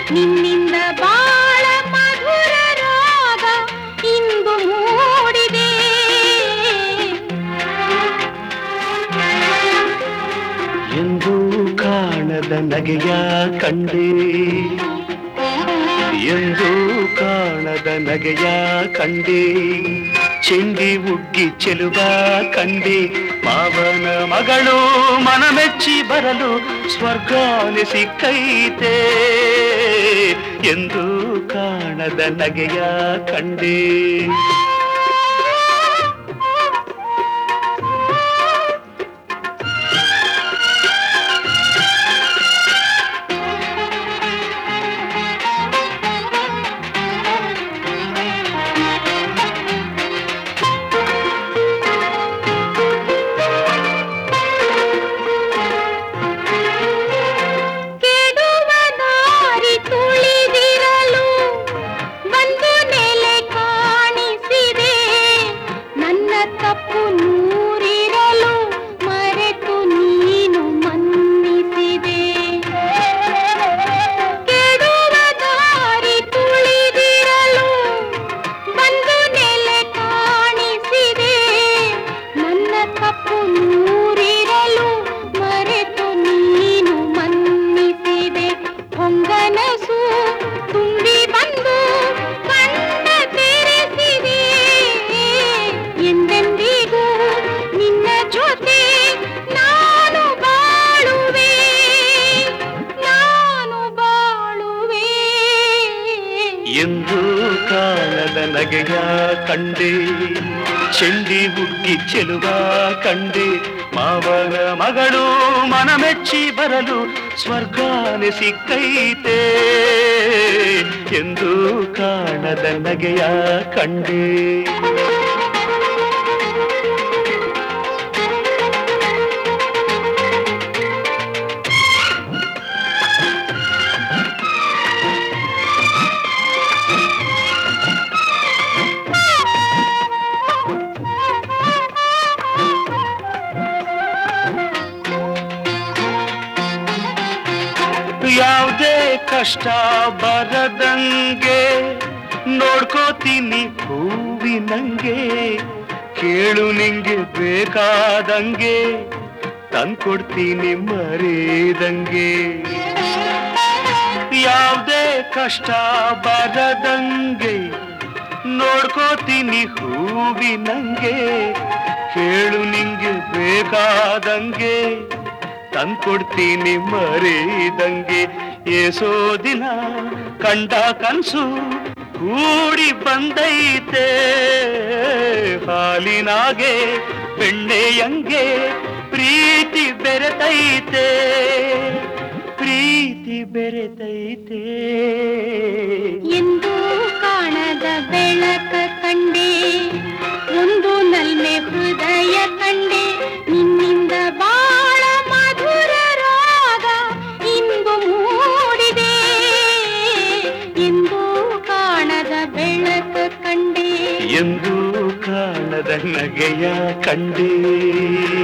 ನಿನ್ನಿಂದ ಬಾಳ ಮಧುರ ರಾಗ ಇಂದು ಮೂಡಿದೆ ಎಂದು ಕಾಣದ ನಗೆಯ ಕಂಡೆ ಎಂದು ಕಾಣದ ನಗೆಯ ಕಂಡೆ ಚೆಂಡಿ ಉಗ್ಗಿ ಚೆಲುವ ಕಂಡೆ ಮಾವನ ಮಗಳು ಮನಮೆಚ್ಚಿ ಬರಲು ಸ್ವರ್ಗಾನೆ ಸಿಕ್ಕೈತೆ ಎಂದು ಕಾಣದ ನಗೆಯ ಕಂಡೆ ಕೆಡುವ ದಾರಿ ತುಳಿದಿರಲು ಒಂದು ನೆಲೆ ಕಾಣಿಸಿದೆ ನನ್ನ ತಪ್ಪು ನೂರಿರಲು ಮರೆತು ನೀನು ಮನ್ನಿಸಿದೆ ಕೆಡುವ ದಾರಿ ತುಳಿದಿರಲು ಒಂದು ನೆಲೆ ಕಾಣಿಸಿದೆ ನನ್ನ ತಪ್ಪು ನೂರಿರಲು ಮರೆತು ನೀನು ಮನ್ನಿಸಿದೆ ಹೊಂಗನಸು ತುಂಬಿ ಬಂದು ಕಣ್ಣ ತೆರೆಸಿದೆ ಎಂದೆಂದಿಗೂ ನಿನ್ನ ಜೊತೆ ನಾನು ಬಾಳುವೆ ನಾನು ಬಾಳುವೆ ಎಂದು ಕಾಣದ ನಗೆಯ ಕಂಡೆ ಚೆಂಡಿ ಬುಗ್ಗಿ ಚೆಲುವ ಕಂಡೆ ಮಾವನ ಮಗಳು ಮನಮೆಚ್ಚಿ ಬರಲು ಸ್ವರ್ಗಾನೆ ಸಿಕ್ಕೈತೆ ಎಂದು ಕಾಣದ ನಗೆಯ ಕಂಡೆ ಯಾವುದೇ ಕಷ್ಟ ಬರದಂಗೆ ನೋಡ್ಕೋತೀನಿ ಹೂವಿನಂಗೆ ಕೇಳು ನಿಂಗೆ ಬೇಕಾದಂಗೆ ತಂದ್ಕೊಡ್ತೀನಿ ಮರೇದಂಗೆ ಯಾವುದೇ ಕಷ್ಟ ಬರದಂಗೆ ನೋಡ್ಕೋತೀನಿ ಹೂವಿನಂಗೆ ಕೇಳು ನಿಂಗೆ ಬೇಕಾದಂಗೆ ತಂದ್ಕೊಡ್ತೀನಿ ಮರೀದಂಗೆ ಏಸೋ ದಿನ ಕಂಡ ಕನ್ಸು ಕೂಡಿ ಬಂದೈತೆ ಹಾಲಿನಾಗೆ ಬೆಣ್ಣೆಯಂಗೆ ಪ್ರೀತಿ ಬೆರೆತೈತೆ ಪ್ರೀತಿ ಬೆರೆತೈತೆ ಎಂದು ಕಾಣದ ಬೆಳಕ ಕಂಡೆ ಒಂದು ನಲ್ಮೆ ಹೃದಯ ಕಂಡೆ ನಿನ್ನಿಂದ ಬಾಳ ಮಧುರ ರಾಗ ಇಂದು ಮೂಡಿದೆ ಎಂದು ಕಾಣದ ಬೆಳಕ ಕಂಡೆ ಎಂದು ಕಾಣದ ನಗೆಯ ಕಂಡೇ